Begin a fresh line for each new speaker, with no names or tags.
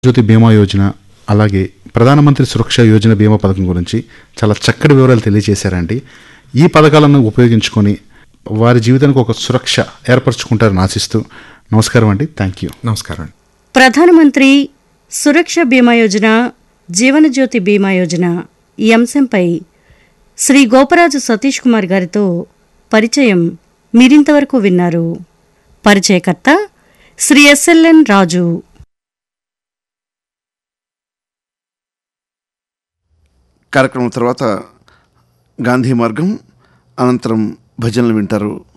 జ్యోతి బీమా యోజన అలాగే ప్రధానమంత్రి సురక్ష యోజన బీమా పథకం గురించి చాలా చక్కటి వివరాలు తెలియజేశారండి ఈ పథకాలను ఉపయోగించుకొని వారి జీవితానికి ఒక సురక్ష ఏర్పరచుకుంటారని ఆశిస్తూ నమస్కారం అండి థ్యాంక్ యూ
నమస్కారం అండి
ప్రధానమంత్రి సురక్ష బీమా యోజన జీవనజ్యోతి బీమా యోజన ఈ అంశంపై శ్రీ గోపరాజు సతీష్ కుమార్ గారితో పరిచయం మీరింతవరకు విన్నారు పరిచయకర్త శ్రీ ఎస్ఎల్ఎన్ రాజు
కార్యక్రమం తర్వాత గాంధీ మార్గం అనంతరం భజనలు వింటారు